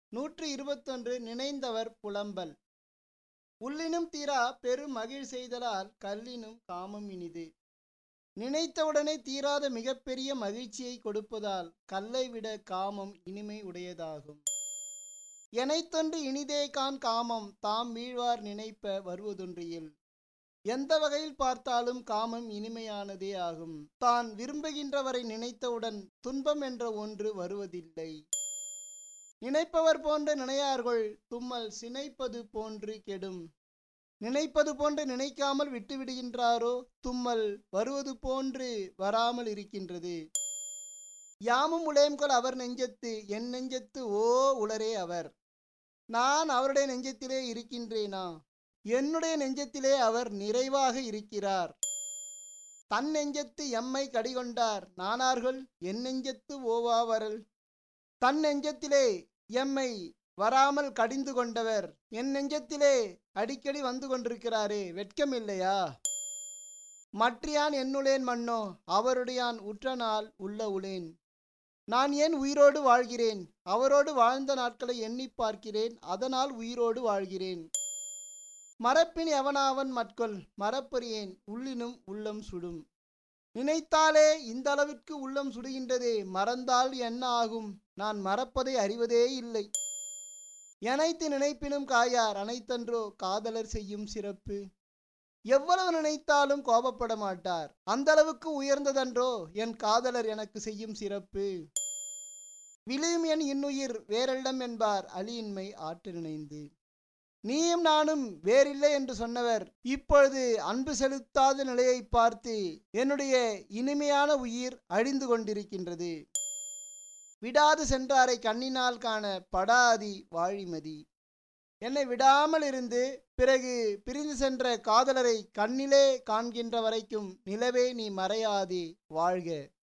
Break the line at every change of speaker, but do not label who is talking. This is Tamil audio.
நூற்றி இருபத்தொன்று நினைந்தவர் புலம்பல் உள்ளினும் தீரா பெரு மகிழ் செய்தலால் கல்லினும் காமம் இனிது நினைத்தவுடனே தீராத மிகப்பெரிய மகிழ்ச்சியை கொடுப்பதால் கல்லை விட காமம் இனிமை உடையதாகும் எனைத்தொன்று இனிதே கான் காமம் தாம் வீழ்வார் நினைப்ப வருவதொன்றியில் எந்த வகையில் பார்த்தாலும் காமம் இனிமையானதே ஆகும் தான் விரும்புகின்றவரை நினைத்தவுடன் துன்பம் என்ற ஒன்று வருவதில்லை நினைப்பவர் போன்ற நினையார்கள் தும்மல் சினைப்பது போன்று கெடும் நினைப்பது போன்று நினைக்காமல் விட்டுவிடுகின்றாரோ தும்மல் வருவது போன்று வராமல் இருக்கின்றது யாமும் உளையம்கொள் அவர் நெஞ்சத்து என் நெஞ்சத்து ஓ உளரே அவர் நான் அவருடைய நெஞ்சத்திலே இருக்கின்றேனா என்னுடைய நெஞ்சத்திலே அவர் நிறைவாக இருக்கிறார் தன் நெஞ்சத்து எம்மை கடிகொண்டார் நானார்கள் என் நெஞ்சத்து ஓவாவரல் தன் நெஞ்சத்திலே எம்மை வராமல் கடிந்து கொண்டவர் என் நெஞ்சத்திலே அடிக்கடி வந்து கொண்டிருக்கிறாரே வெட்கமில்லையா மற்றியான் என்னுளேன் மன்னோ அவருடையான் உற்ற நாள் உள்ள உளேன் நான் ஏன் உயிரோடு வாழ்கிறேன் அவரோடு வாழ்ந்த நாட்களை எண்ணி பார்க்கிறேன் அதனால் உயிரோடு வாழ்கிறேன் மறப்பின் எவனாவன் மட்கொள் மறப்பறியேன் உள்ளினும் உள்ளம் சுடும் நினைத்தாலே இந்த அளவிற்கு உள்ளம் சுடுகின்றதே மறந்தால் என்ன ஆகும் நான் மறப்பதை அறிவதே இல்லை எனைத்து நினைப்பினும் காயார் அனைத்தன்றோ காதலர் செய்யும் சிறப்பு எவ்வளவு நினைத்தாலும் கோபப்பட மாட்டார் அந்த அளவுக்கு உயர்ந்ததன்றோ என் காதலர் எனக்கு செய்யும் சிறப்பு விழியும் என் இன்னுயிர் வேறெல்லம் என்பார் அலியின்மை ஆற்று நினைந்து நீயும் நானும் வேறில்லை என்று சொன்னவர் இப்பொழுது அன்பு செலுத்தாத நிலையை பார்த்து என்னுடைய இனிமையான உயிர் அழிந்து கொண்டிருக்கின்றது விடாது சென்றாரை கண்ணினால் காண படாதி வாழிமதி என்னை விடாமல் இருந்து பிறகு பிரிந்து சென்ற காதலரை கண்ணிலே காண்கின்ற வரைக்கும் நிலவே நீ மறையாதே வாழ்க